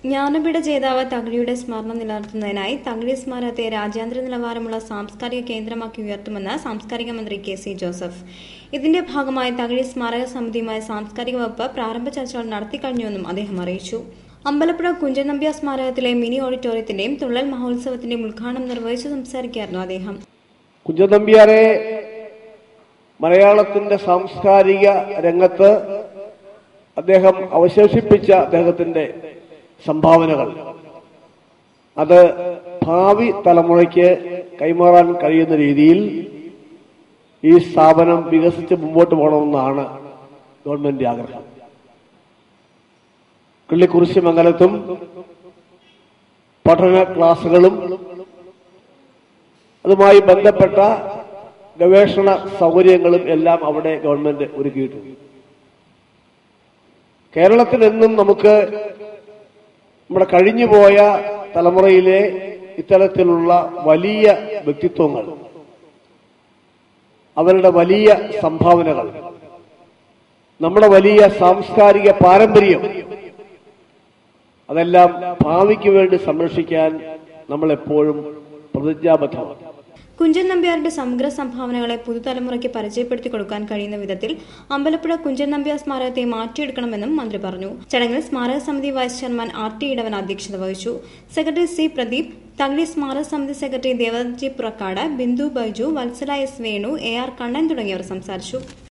ജ്ഞാനപീഠ ജേതാവ് തകഴിയുടെ സ്മരണം നിലനിർത്തുന്നതിനായി തകഴി സ്മാരകത്തെ രാജ്യാന്തര നിലവാരമുള്ള സാംസ്കാരിക കേന്ദ്രമാക്കി ഉയർത്തുമെന്ന് സാംസ്കാരിക മന്ത്രി കെ സി ജോസഫ് ഇതിന്റെ ഭാഗമായി തകഴി സ്മാരക സമിതിയുമായി സാംസ്കാരിക വകുപ്പ് പ്രാരംഭ ചർച്ചകൾ നടത്തിക്കഴിഞ്ഞുവെന്നും അദ്ദേഹം അറിയിച്ചു അമ്പലപ്പുഴ കുഞ്ചൻ നമ്പ്യാർ സ്മാരകത്തിലെ മിനി ഓഡിറ്റോറിയത്തിന്റെയും തുള്ളൽ മഹോത്സവത്തിന്റെയും ഉദ്ഘാടനം നിർവഹിച്ചു സംസാരിക്കുകയായിരുന്നു അദ്ദേഹം കുഞ്ചതമ്പിയാരെ മലയാളത്തിന്റെ സാംസ്കാരിക രംഗത്ത് അദ്ദേഹം അവശേഷിപ്പിച്ച അദ്ദേഹത്തിന്റെ സംഭാവനകൾ അത് ഭാവി തലമുറയ്ക്ക് കൈമാറാൻ കഴിയുന്ന രീതിയിൽ ഈ സ്ഥാപനം വികസിച്ച് മുമ്പോട്ട് പോകണമെന്നാണ് ഗവൺമെന്റ് ആഗ്രഹം കിള്ളിക്കുറിശി മംഗലത്തും പഠന ക്ലാസുകളും അതുമായി ബന്ധപ്പെട്ട ഗവേഷണ സൗകര്യങ്ങളും എല്ലാം അവിടെ ഗവൺമെന്റ് ഒരുക്കിയിട്ടുണ്ട് കേരളത്തിൽ എന്നും നമുക്ക് നമ്മുടെ കഴിഞ്ഞുപോയ തലമുറയിലെ ഇത്തരത്തിലുള്ള വലിയ വ്യക്തിത്വങ്ങൾ അവരുടെ വലിയ സംഭാവനകൾ നമ്മുടെ വലിയ സാംസ്കാരിക പാരമ്പര്യം അതെല്ലാം ഭാവിക്ക് വേണ്ടി സംരക്ഷിക്കാൻ നമ്മൾ എപ്പോഴും പ്രതിജ്ഞാബദ്ധമാണ് കുഞ്ചൻ നമ്പ്യാരുടെ സമഗ്ര സംഭാവനകളെ പുതുതലമുറയ്ക്ക് പരിചയപ്പെടുത്തി കൊടുക്കാൻ കഴിയുന്ന വിധത്തിൽ അമ്പലപ്പുഴ കുഞ്ചൻ നമ്പ്യാർ സ്മാരകത്തെ മാറ്റിയെടുക്കണമെന്നും മന്ത്രി പറഞ്ഞു ചടങ്ങിൽ സ്മാരക സമിതി vice chairman R T Edavan അധ്യക്ഷത വഹിച്ചു സെക്രട്ടറി സി പ്രദീപ് തകഴി സ്മാരക സമിതി സെക്രട്ടറി ദേവദജി Purakkad Bindu Baiju Vatsala S Venu A R Kannan തുടങ്ങിയവർ സംസാരിച്ചു